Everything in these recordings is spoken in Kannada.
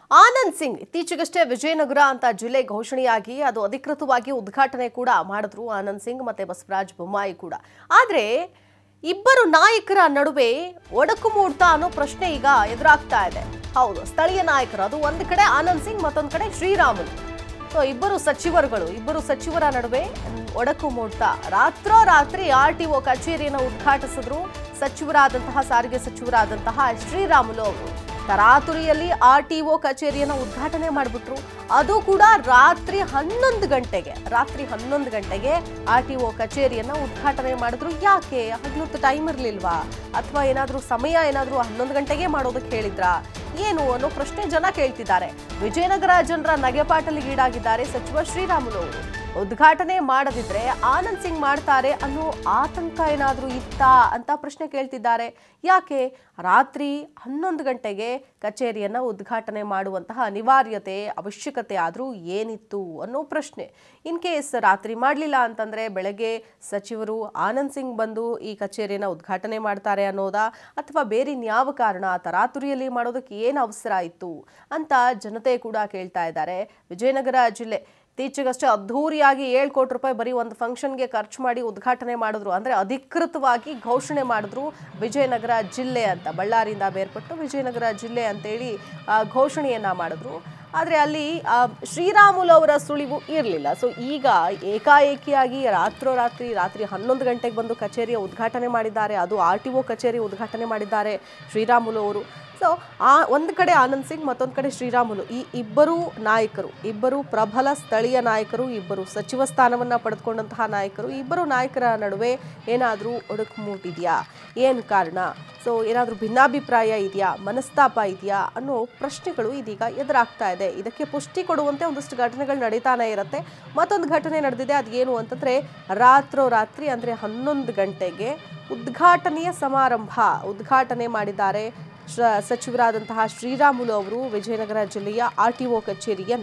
ಆನಂದ್ ಸಿಂಗ್ ಇತ್ತೀಚೆಗಷ್ಟೇ ವಿಜಯನಗರ ಅಂತ ಜಿಲ್ಲೆ ಘೋಷಣೆಯಾಗಿ ಅದು ಅಧಿಕೃತವಾಗಿ ಉದ್ಘಾಟನೆ ಕೂಡ ಮಾಡಿದ್ರು ಆನಂದ್ ಸಿಂಗ್ ಮತ್ತೆ ಬಸವರಾಜ ಬೊಮ್ಮಾಯಿ ಕೂಡ ಆದ್ರೆ ಇಬ್ಬರು ನಾಯಕರ ನಡುವೆ ಒಡಕು ಮೂಡ್ತಾ ಅನ್ನೋ ಪ್ರಶ್ನೆ ಈಗ ಎದುರಾಗ್ತಾ ಇದೆ ಹೌದು ಸ್ಥಳೀಯ ನಾಯಕರು ಅದು ಒಂದ್ ಕಡೆ ಆನಂದ್ ಸಿಂಗ್ ಮತ್ತೊಂದ್ ಕಡೆ ಶ್ರೀರಾಮುಲು ಸೊ ಇಬ್ಬರು ಸಚಿವರುಗಳು ಇಬ್ಬರು ಸಚಿವರ ನಡುವೆ ಒಡಕು ಮೂಡ್ತಾ ರಾತ್ರೋರಾತ್ರಿ ಆರ್ ಟಿ ಒ ಕಚೇರಿಯನ್ನು ಉದ್ಘಾಟಿಸಿದ್ರು ಸಚಿವರಾದಂತಹ ಸಾರಿಗೆ ಸಚಿವರಾದಂತಹ ಶ್ರೀರಾಮುಲು ಅವರು ತರಾತುರಿಯಲ್ಲಿ ಆರ್ ಟಿ ಒ ಕಚೇರಿಯನ್ನು ಉದ್ಘಾಟನೆ ಮಾಡಿಬಿಟ್ರು ಅದು ಕೂಡ ರಾತ್ರಿ ಹನ್ನೊಂದು ಗಂಟೆಗೆ ರಾತ್ರಿ ಹನ್ನೊಂದು ಗಂಟೆಗೆ ಆರ್ ಟಿ ಒ ಕಚೇರಿಯನ್ನು ಉದ್ಘಾಟನೆ ಮಾಡಿದ್ರು ಯಾಕೆ ಹಗ್ಲೊತ್ತು ಟೈಮ್ ಇರಲಿಲ್ವಾ ಅಥವಾ ಏನಾದರೂ ಸಮಯ ಏನಾದರೂ ಹನ್ನೊಂದು ಗಂಟೆಗೆ ಮಾಡೋದಕ್ಕೆ ಹೇಳಿದ್ರಾ ಏನು ಅನ್ನೋ ಪ್ರಶ್ನೆ ಜನ ಕೇಳ್ತಿದ್ದಾರೆ ವಿಜಯನಗರ ಜನರ ನಗೆಪಾಟಲಿಗೆ ಈಡಾಗಿದ್ದಾರೆ ಸಚಿವ ಶ್ರೀರಾಮುಲು ಅವರು ಉದ್ಘಾಟನೆ ಮಾಡದಿದ್ರೆ ಆನಂದ್ ಸಿಂಗ್ ಮಾಡ್ತಾರೆ ಅನ್ನೋ ಆತಂಕ ಏನಾದರೂ ಇತ್ತಾ ಅಂತ ಪ್ರಶ್ನೆ ಕೇಳ್ತಿದ್ದಾರೆ ಯಾಕೆ ರಾತ್ರಿ ಹನ್ನೊಂದು ಗಂಟೆಗೆ ಕಚೇರಿಯನ್ನ ಉದ್ಘಾಟನೆ ಮಾಡುವಂತಹ ಅನಿವಾರ್ಯತೆ ಅವಶ್ಯಕತೆ ಆದರೂ ಏನಿತ್ತು ಅನ್ನೋ ಪ್ರಶ್ನೆ ಇನ್ ಕೇಸ್ ರಾತ್ರಿ ಮಾಡಲಿಲ್ಲ ಅಂತಂದ್ರೆ ಬೆಳಗ್ಗೆ ಸಚಿವರು ಆನಂದ್ ಸಿಂಗ್ ಬಂದು ಈ ಕಚೇರಿಯನ್ನ ಉದ್ಘಾಟನೆ ಮಾಡ್ತಾರೆ ಅನ್ನೋದಾ ಅಥವಾ ಬೇರೆ ಇನ್ಯಾವ ಕಾರಣ ತರಾತುರಿಯಲ್ಲಿ ಮಾಡೋದಕ್ಕೆ ಏನು ಅವಸರ ಇತ್ತು ಅಂತ ಜನತೆ ಕೂಡ ಕೇಳ್ತಾ ಇದ್ದಾರೆ ವಿಜಯನಗರ ಜಿಲ್ಲೆ ಇತ್ತೀಚೆಗಷ್ಟೇ ಅದ್ಧೂರಿಯಾಗಿ ಏಳು ಕೋಟಿ ರೂಪಾಯಿ ಬರೀ ಒಂದು ಫಂಕ್ಷನ್ಗೆ ಖರ್ಚು ಮಾಡಿ ಉದ್ಘಾಟನೆ ಮಾಡಿದ್ರು ಅಂದರೆ ಅಧಿಕೃತವಾಗಿ ಘೋಷಣೆ ಮಾಡಿದ್ರು ವಿಜಯನಗರ ಜಿಲ್ಲೆ ಅಂತ ಬಳ್ಳಾರಿಯಿಂದ ಬೇರ್ಪಟ್ಟು ವಿಜಯನಗರ ಜಿಲ್ಲೆ ಅಂತೇಳಿ ಆ, ಘೋಷಣೆಯನ್ನ ಮಾಡಿದ್ರು ಆದರೆ ಅಲ್ಲಿ ಆ, ಶ್ರೀರಾಮುಲು ಅವರ ಸುಳಿವು ಇರಲಿಲ್ಲ ಸೊ ಈಗ ಏಕಾಏಕಿಯಾಗಿ ರಾತ್ರೋರಾತ್ರಿ ರಾತ್ರಿ ಹನ್ನೊಂದು ಗಂಟೆಗೆ ಬಂದು ಕಚೇರಿಯ ಉದ್ಘಾಟನೆ ಮಾಡಿದ್ದಾರೆ ಅದು ಆರ್ ಟಿ ಒ ಕಚೇರಿ ಉದ್ಘಾಟನೆ ಮಾಡಿದ್ದಾರೆ ಶ್ರೀರಾಮುಲು ಅವರು ಸೊ ಆ ಒಂದು ಕಡೆ ಆನಂದ್ ಸಿಂಗ್ ಮತ್ತೊಂದು ಕಡೆ ಶ್ರೀರಾಮುಲು ಈ ಇಬ್ಬರು ನಾಯಕರು ಇಬ್ಬರು ಪ್ರಬಲ ಸ್ಥಳೀಯ ನಾಯಕರು ಇಬ್ಬರು ಸಚಿವ ಸ್ಥಾನವನ್ನು ಪಡೆದುಕೊಂಡಂತಹ ನಾಯಕರು ಈ ಇಬ್ಬರು ನಾಯಕರ ನಡುವೆ ಏನಾದರೂ ಒಡಕು ಮೂಟಿದೆಯಾ ಏನು ಕಾರಣ ಸೊ ಏನಾದರೂ ಭಿನ್ನಾಭಿಪ್ರಾಯ ಇದೆಯಾ ಮನಸ್ತಾಪ ಇದೆಯಾ ಅನ್ನೋ ಪ್ರಶ್ನೆಗಳು ಇದೀಗ ಎದುರಾಗ್ತಾ ಇದೆ ಇದಕ್ಕೆ ಪುಷ್ಟಿ ಕೊಡುವಂತೆ ಒಂದಷ್ಟು ಘಟನೆಗಳು ನಡೀತಾನೆ ಇರುತ್ತೆ ಮತ್ತೊಂದು ಘಟನೆ ನಡೆದಿದೆ ಅದು ಏನು ಅಂತಂದರೆ ರಾತ್ರೋರಾತ್ರಿ ಅಂದರೆ ಹನ್ನೊಂದು ಗಂಟೆಗೆ ಉದ್ಘಾಟನೆಯ ಸಮಾರಂಭ ಉದ್ಘಾಟನೆ ಮಾಡಿದ್ದಾರೆ ಶ- ಸಚಿವರಾದಂತಹ ಶ್ರೀರಾಮುಲು ಅವರು ವಿಜಯನಗರ ಜಿಲ್ಲೆಯ ಆರ್ ಟಿ ಒ ಕಚೇರಿಯನ್ನು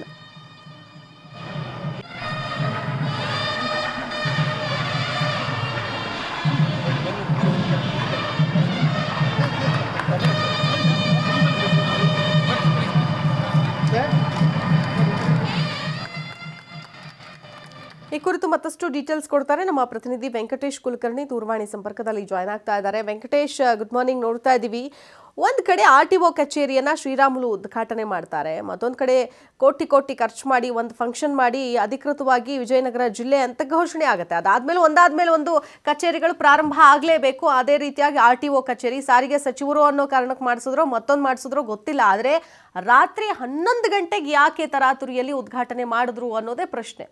ಈ ಕುರಿತು ಮತ್ತಷ್ಟು ಡೀಟೇಲ್ಸ್ ಕೊಡ್ತಾರೆ ನಮ್ಮ ಪ್ರತಿನಿಧಿ ವೆಂಕಟೇಶ್ ಕುಲಕರ್ಣಿ ದೂರವಾಣಿ ಸಂಪರ್ಕದಲ್ಲಿ ಜಾಯ್ನ್ ಆಗ್ತಾ ಇದ್ದಾರೆ ವೆಂಕಟೇಶ್ ಗುಡ್ ಮಾರ್ನಿಂಗ್ ನೋಡ್ತಾ ಇದ್ದೀವಿ ಒಂದ್ ಕಡೆ ಆರ್ ಟಿ ಒ ಕಚೇರಿಯನ್ನ ಶ್ರೀರಾಮುಲು ಉದ್ಘಾಟನೆ ಮಾಡ್ತಾರೆ ಮತ್ತೊಂದ್ ಕಡೆ ಕೋಟಿ ಕೋಟಿ ಖರ್ಚು ಮಾಡಿ ಒಂದು ಫಂಕ್ಷನ್ ಮಾಡಿ ಅಧಿಕೃತವಾಗಿ ವಿಜಯನಗರ ಜಿಲ್ಲೆ ಅಂತ ಘೋಷಣೆ ಆಗುತ್ತೆ ಅದಾದ್ಮೇಲೆ ಒಂದಾದ್ಮೇಲೆ ಒಂದು ಕಚೇರಿಗಳು ಪ್ರಾರಂಭ ಆಗಲೇಬೇಕು ಅದೇ ರೀತಿಯಾಗಿ ಆರ್ ಟಿ ಒ ಕಚೇರಿ ಸಾರಿಗೆ ಸಚಿವರು ಅನ್ನೋ ಕಾರಣಕ್ಕೆ ಮಾಡಿಸಿದ್ರು ಮತ್ತೊಂದು ಮಾಡಿಸಿದ್ರು ಗೊತ್ತಿಲ್ಲ ಆದರೆ ರಾತ್ರಿ ಹನ್ನೊಂದು ಗಂಟೆಗೆ ಯಾಕೆ ತರಾತುರಿಯಲ್ಲಿ ಉದ್ಘಾಟನೆ ಮಾಡಿದ್ರು ಅನ್ನೋದೇ ಪ್ರಶ್ನೆ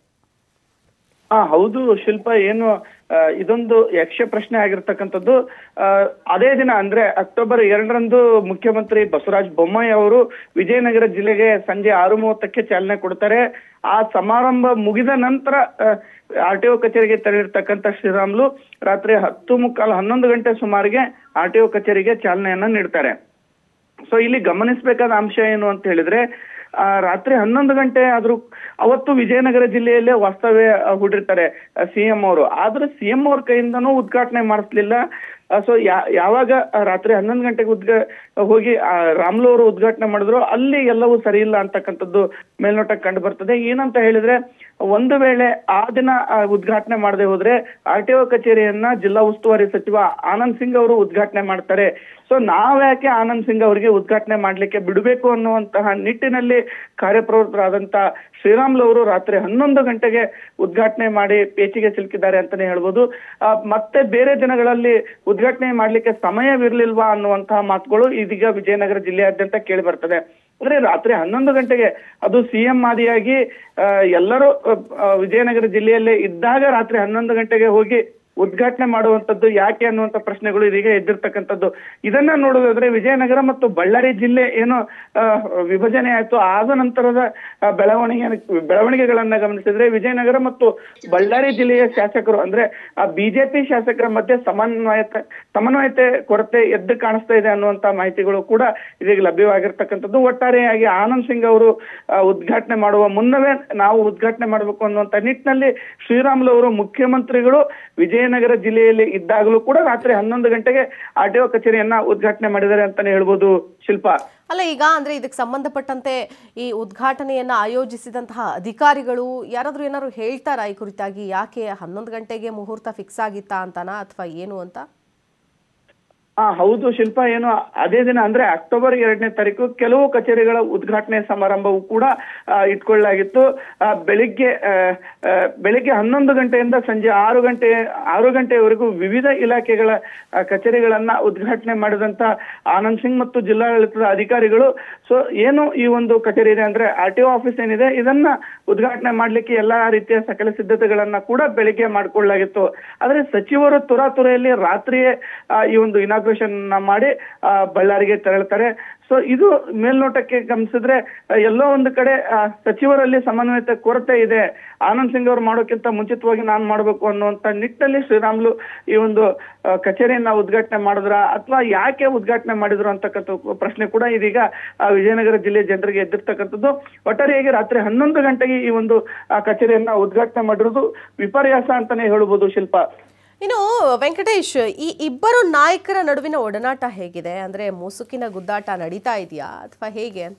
ಹಾ ಹೌದು ಶಿಲ್ಪ ಏನು ಆ, ಇದೊಂದು ಯಕ್ಷ ಪ್ರಶ್ನೆ ಆಗಿರ್ತಕ್ಕಂಥದ್ದು ಆ, ಅದೇ ದಿನ ಅಂದ್ರೆ ಅಕ್ಟೋಬರ್ ಎರಡರಂದು ಮುಖ್ಯಮಂತ್ರಿ ಬಸವರಾಜ ಬೊಮ್ಮಾಯಿ ಅವರು ವಿಜಯನಗರ ಜಿಲ್ಲೆಗೆ ಸಂಜೆ ಆರು ಮೂವತ್ತಕ್ಕೆ ಚಾಲನೆ ಕೊಡ್ತಾರೆ ಆ ಸಮಾರಂಭ ಮುಗಿದ ನಂತರ ಆರ್ ಟಿ ಒ ಕಚೇರಿಗೆ ತೆರಳಿರ್ತಕ್ಕಂಥ ಶ್ರೀರಾಮ್ಲು ರಾತ್ರಿ ಹತ್ತು ಮುಕ್ಕಾಲು ಹನ್ನೊಂದು ಗಂಟೆ ಸುಮಾರಿಗೆ ಆರ್ ಟಿ ಒ ಕಚೇರಿಗೆ ಚಾಲನೆಯನ್ನ ನೀಡ್ತಾರೆ ಸೊ ಇಲ್ಲಿ ಗಮನಿಸಬೇಕಾದ ಅಂಶ ಏನು ಅಂತ ಹೇಳಿದ್ರೆ ಆ, ರಾತ್ರಿ ಹನ್ನೊಂದು ಗಂಟೆ ಆದ್ರೂ ಅವತ್ತು ವಿಜಯನಗರ ಜಿಲ್ಲೆಯಲ್ಲೇ ವಾಸ್ತವ್ಯ ಆ, ಹೂಡಿರ್ತಾರೆ ಸಿಎಂ ಅವರು ಆದ್ರೆ ಸಿಎಂ ಅವ್ರ ಕೈಯಿಂದನೂ ಉದ್ಘಾಟನೆ ಮಾಡಿಸ್ಲಿಲ್ಲ ಸೊ ಯಾವಾಗ ಆ, ರಾತ್ರಿ ಹನ್ನೊಂದು ಗಂಟೆಗೆ ಉದ್ಘಾ ಹೋಗಿ ಆ, ರಾಮ್ಲು ಅವರು ಉದ್ಘಾಟನೆ ಮಾಡಿದ್ರು ಅಲ್ಲಿ ಎಲ್ಲವೂ ಸರಿ ಇಲ್ಲ ಅಂತಕ್ಕಂಥದ್ದು ಮೇಲ್ನೋಟಕ್ಕೆ ಕಂಡು ಬರ್ತದೆ ಏನಂತ ಹೇಳಿದ್ರೆ ಒಂದು ವೇಳೆ ಆ ದಿನ ಆ, ಉದ್ಘಾಟನೆ ಮಾಡದೆ ಹೋದ್ರೆ ಆರ್ ಟಿ ಒ ಕಚೇರಿಯನ್ನ ಜಿಲ್ಲಾ ಉಸ್ತುವಾರಿ ಸಚಿವ ಆನಂದ್ ಸಿಂಗ್ ಅವರು ಉದ್ಘಾಟನೆ ಮಾಡ್ತಾರೆ ಸೊ ನಾವ್ಯಾಕೆ ಆನಂದ್ ಸಿಂಗ್ ಅವರಿಗೆ ಉದ್ಘಾಟನೆ ಮಾಡ್ಲಿಕ್ಕೆ ಬಿಡಬೇಕು ಅನ್ನುವಂತಹ ನಿಟ್ಟಿನಲ್ಲಿ ಕಾರ್ಯಪ್ರವೃತ್ತರಾದಂತ ಶ್ರೀರಾಮ್ಲು ಅವರು ರಾತ್ರಿ ಹನ್ನೊಂದು ಗಂಟೆಗೆ ಉದ್ಘಾಟನೆ ಮಾಡಿ ಪೇಚಿಗೆ ಸಿಲುಕಿದ್ದಾರೆ ಅಂತಾನೆ ಹೇಳ್ಬೋದು ಆ, ಮತ್ತೆ ಬೇರೆ ದಿನಗಳಲ್ಲಿ ಉದ್ಘಾಟನೆ ಮಾಡ್ಲಿಕ್ಕೆ ಸಮಯವಿರ್ಲಿಲ್ವಾ ಅನ್ನುವಂತಹ ಮಾತುಗಳು ಇದೀಗ ವಿಜಯನಗರ ಜಿಲ್ಲೆಯಾದ್ಯಂತ ಕೇಳಿ ಬರ್ತದೆ ಅಂದ್ರೆ ರಾತ್ರಿ ಹನ್ನೊಂದು ಗಂಟೆಗೆ ಅದು ಸಿಎಂ ಆದಿಯಾಗಿ ಆ, ಎಲ್ಲರೂ ಆ, ಆ, ವಿಜಯನಗರ ಜಿಲ್ಲೆಯಲ್ಲೇ ಇದ್ದಾಗ ರಾತ್ರಿ ಹನ್ನೊಂದು ಗಂಟೆಗೆ ಹೋಗಿ ಉದ್ಘಾಟನೆ ಮಾಡುವಂತದ್ದು ಯಾಕೆ ಅನ್ನುವಂತ ಪ್ರಶ್ನೆಗಳು ಇದೀಗ ಎದ್ದಿರ್ತಕ್ಕಂಥದ್ದು ಇದನ್ನ ನೋಡೋದಾದ್ರೆ ವಿಜಯನಗರ ಮತ್ತು ಬಳ್ಳಾರಿ ಜಿಲ್ಲೆ ಏನು ಆ, ವಿಭಜನೆ ಆಯ್ತು ಆದ ನಂತರದ ಆ, ಬೆಳವಣಿಗೆ ಬೆಳವಣಿಗೆಗಳನ್ನ ಗಮನಿಸಿದ್ರೆ ವಿಜಯನಗರ ಮತ್ತು ಬಳ್ಳಾರಿ ಜಿಲ್ಲೆಯ ಶಾಸಕರು ಅಂದ್ರೆ ಆ ಬಿಜೆಪಿ ಶಾಸಕರ ಮಧ್ಯೆ ಸಮನ್ವಯತೆ ಸಮನ್ವಯತೆ ಕೊರತೆ ಎದ್ದು ಕಾಣಿಸ್ತಾ ಇದೆ ಅನ್ನುವಂತ ಮಾಹಿತಿಗಳು ಕೂಡ ಇದೀಗ ಲಭ್ಯವಾಗಿರ್ತಕ್ಕಂಥದ್ದು ಒಟ್ಟಾರೆಯಾಗಿ ಆನಂದ್ ಸಿಂಗ್ ಅವರು ಆ, ಉದ್ಘಾಟನೆ ಮಾಡುವ ಮುನ್ನವೇ ನಾವು ಉದ್ಘಾಟನೆ ಮಾಡಬೇಕು ಅನ್ನುವಂತ ನಿಟ್ಟಿನಲ್ಲಿ ಶ್ರೀರಾಮುಲು ಅವರು ಮುಖ್ಯಮಂತ್ರಿಗಳು ವಿಜಯ ವಿಜಯನಗರ ಜಿಲ್ಲೆಯಲ್ಲಿ ಇದ್ದಾಗಲೂ ಕೂಡ ರಾತ್ರಿ ಹನ್ನೊಂದು ಗಂಟೆಗೆ ಆರ್ ಟಿ ಒ ಕಚೇರಿಯನ್ನ ಉದ್ಘಾಟನೆ ಮಾಡಿದ್ದಾರೆ ಅಂತಾನೆ ಹೇಳ್ಬೋದು ಶಿಲ್ಪ ಅಲ್ಲ ಈಗ ಅಂದ್ರೆ ಇದಕ್ಕೆ ಸಂಬಂಧಪಟ್ಟಂತೆ ಈ ಉದ್ಘಾಟನೆಯನ್ನ ಆಯೋಜಿಸಿದಂತಹ ಅಧಿಕಾರಿಗಳು ಯಾರಾದ್ರೂ ಏನಾದ್ರು ಹೇಳ್ತಾರಾ ಈ ಕುರಿತಾಗಿ ಯಾಕೆ ಹನ್ನೊಂದು ಗಂಟೆಗೆ ಮುಹೂರ್ತ ಫಿಕ್ಸ್ ಆಗಿತ್ತಾ ಅಂತನಾ ಅಥವಾ ಏನು ಅಂತ ಆ ಹೌದು ಶಿಲ್ಪ ಏನು ಅದೇ ದಿನ ಅಂದ್ರೆ ಅಕ್ಟೋಬರ್ ಎರಡನೇ ತಾರೀಕು ಕೆಲವು ಕಚೇರಿಗಳ ಉದ್ಘಾಟನೆ ಸಮಾರಂಭವು ಕೂಡ ಆ, ಇಟ್ಕೊಳ್ಳಲಾಗಿತ್ತು ಆ, ಬೆಳಿಗ್ಗೆ ಆ, ಆ, ಬೆಳಿಗ್ಗೆ ಹನ್ನೊಂದು ಗಂಟೆಯಿಂದ ಸಂಜೆ ಆರು ಗಂಟೆ ಆರು ಗಂಟೆಯವರೆಗೂ ವಿವಿಧ ಇಲಾಖೆಗಳ ಆ, ಕಚೇರಿಗಳನ್ನ ಉದ್ಘಾಟನೆ ಮಾಡಿದಂತ ಆನಂದ್ ಸಿಂಗ್ ಮತ್ತು ಜಿಲ್ಲಾಡಳಿತದ ಅಧಿಕಾರಿಗಳು ಸೊ ಏನು ಈ ಒಂದು ಕಚೇರಿ ಇದೆ ಅಂದ್ರೆ ಆರ್ ಟಿ ಒ ಆಫೀಸ್ ಏನಿದೆ ಇದನ್ನ ಉದ್ಘಾಟನೆ ಮಾಡ್ಲಿಕ್ಕೆ ಎಲ್ಲಾ ರೀತಿಯ ಸಕಲ ಸಿದ್ಧತೆಗಳನ್ನ ಕೂಡ ಬೆಳಿಗ್ಗೆ ಮಾಡ್ಕೊಳ್ಳಲಾಗಿತ್ತು ಆದ್ರೆ ಸಚಿವರು ತುರಾತುರೆಯಲ್ಲಿ ರಾತ್ರಿಯೇ ಆ, ಈ ಒಂದು ಇನಾಗ್ರೇಷನ್ ಮಾಡಿ ಆ, ಬಳ್ಳಾರಿಗೆ ತೆರಳ್ತಾರೆ ಸೊ ಇದು ಮೇಲ್ನೋಟಕ್ಕೆ ಗಮನಿಸಿದ್ರೆ ಆ, ಎಲ್ಲೋ ಒಂದು ಕಡೆ ಆ, ಸಚಿವರಲ್ಲಿ ಸಮನ್ವಯತೆ ಕೊರತೆ ಇದೆ ಆನಂದ್ ಸಿಂಗ್ ಅವರು ಮಾಡೋಕ್ಕಿಂತ ಮುಂಚಿತವಾಗಿ ನಾನ್ ಮಾಡ್ಬೇಕು ಅನ್ನುವಂತ ನಿಟ್ಟಿನಲ್ಲಿ ಶ್ರೀರಾಮ್ಲು ಈ ಒಂದು ಆ, ಕಚೇರಿಯನ್ನ ಉದ್ಘಾಟನೆ ಮಾಡಿದ್ರ ಅಥವಾ ಯಾಕೆ ಉದ್ಘಾಟನೆ ಮಾಡಿದ್ರು ಅಂತಕ್ಕಂಥ ಪ್ರಶ್ನೆ ಕೂಡ ಇದೀಗ ಆ, ವಿಜಯನಗರ ಜಿಲ್ಲೆ ಜನರಿಗೆ ಎದ್ದಿರ್ತಕ್ಕಂಥದ್ದು ಒಟ್ಟಾರೆಯಾಗಿ ರಾತ್ರಿ ಹನ್ನೊಂದು ಗಂಟೆಗೆ ಈ ಒಂದು ಆ, ಕಚೇರಿಯನ್ನ ಉದ್ಘಾಟನೆ ಮಾಡಿರೋದು ವಿಪರ್ಯಾಸ ಅಂತಾನೆ ಹೇಳ್ಬೋದು ಶಿಲ್ಪ ಇನ್ನು ವೆಂಕಟೇಶ್ ಈ ಇಬ್ಬರು ನಾಯಕರ ನಡುವಿನ ಒಡನಾಟ ಹೇಗಿದೆ ಅಂದ್ರೆ ಮುಸುಕಿನ ಗುದ್ದಾಟ ನಡೀತಾ ಇದೆಯಾ ಅಥವಾ ಹೇಗೆ ಅಂತ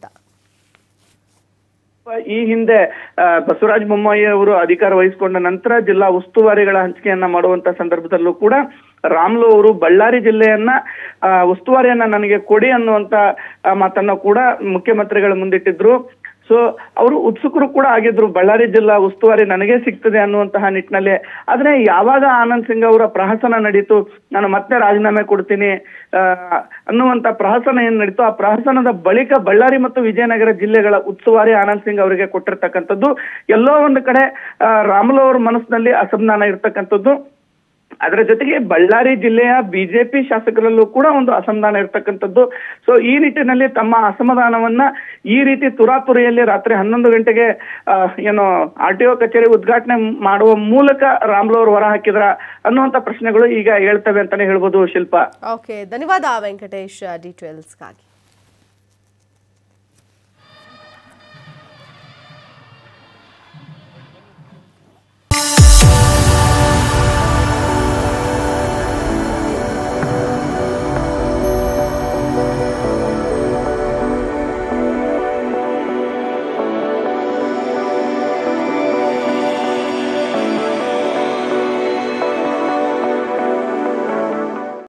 ಈ ಹಿಂದೆ ಆ, ಬಸವರಾಜ ಬೊಮ್ಮಾಯಿ ಅವರು ಅಧಿಕಾರ ವಹಿಸಿಕೊಂಡ ನಂತರ ಜಿಲ್ಲಾ ಉಸ್ತುವಾರಿಗಳ ಹಂಚಿಕೆಯನ್ನ ಮಾಡುವಂತ ಸಂದರ್ಭದಲ್ಲೂ ಕೂಡ ರಾಮ್ಲು ಅವರು ಬಳ್ಳಾರಿ ಜಿಲ್ಲೆಯನ್ನ ಆ, ಉಸ್ತುವಾರಿಯನ್ನ ನನಗೆ ಕೊಡಿ ಅನ್ನುವಂತ ಆ, ಮಾತನ್ನ ಕೂಡ ಮುಖ್ಯಮಂತ್ರಿಗಳ ಮುಂದಿಟ್ಟಿದ್ರು ಸೊ ಅವರು ಉತ್ಸುಕರು ಕೂಡ ಆಗಿದ್ರು ಬಳ್ಳಾರಿ ಜಿಲ್ಲಾ ಉಸ್ತುವಾರಿ ನನಗೆ ಸಿಗ್ತದೆ ಅನ್ನುವಂತಹ ನಿಟ್ಟಿನಲ್ಲಿ ಆದ್ರೆ ಯಾವಾಗ ಆನಂದ್ ಸಿಂಗ್ ಅವರ ಪ್ರಹಸನ ನಡೀತು ನಾನು ಮತ್ತೆ ರಾಜೀನಾಮೆ ಕೊಡ್ತೀನಿ ಆ, ಅನ್ನುವಂತ ಪ್ರಹಸನ ಏನ್ ನಡೀತು ಆ ಪ್ರಹಸನದ ಬಳಿಕ ಬಳ್ಳಾರಿ ಮತ್ತು ವಿಜಯನಗರ ಜಿಲ್ಲೆಗಳ ಉಸ್ತುವಾರಿ ಆನಂದ್ ಸಿಂಗ್ ಅವರಿಗೆ ಕೊಟ್ಟಿರ್ತಕ್ಕಂಥದ್ದು ಎಲ್ಲೋ ಒಂದು ಕಡೆ ಆ, ರಾಮುಲು ಅವರ ಮನಸ್ಸಿನಲ್ಲಿ ಅಸಮಾಧಾನ ಇರ್ತಕ್ಕಂಥದ್ದು ಅದರ ಜೊತೆಗೆ ಬಳ್ಳಾರಿ ಜಿಲ್ಲೆಯ ಬಿಜೆಪಿ ಶಾಸಕರಲ್ಲೂ ಕೂಡ ಒಂದು ಅಸಮಾಧಾನ ಇರ್ತಕ್ಕಂಥದ್ದು ಸೊ ಈ ನಿಟ್ಟಿನಲ್ಲಿ ತಮ್ಮ ಅಸಮಾಧಾನವನ್ನ ಈ ರೀತಿ ತುರಾತುರಿಯಲ್ಲಿ ರಾತ್ರಿ ಹನ್ನೊಂದು ಗಂಟೆಗೆ ಆ, ಏನು ಆರ್ ಟಿ ಒ ಕಚೇರಿ ಉದ್ಘಾಟನೆ ಮಾಡುವ ಮೂಲಕ ರಾಮ್ಲು ಅವರು ಹೊರ ಹಾಕಿದ್ರ ಅನ್ನುವಂತ ಪ್ರಶ್ನೆಗಳು ಈಗ ಹೇಳ್ತವೆ ಅಂತಾನೆ ಹೇಳ್ಬೋದು ಶಿಲ್ಪ ಓಕೆ ಧನ್ಯವಾದ ವೆಂಕಟೇಶ್ ಡೀಟೇಲ್ಸ್ಗಾಗಿ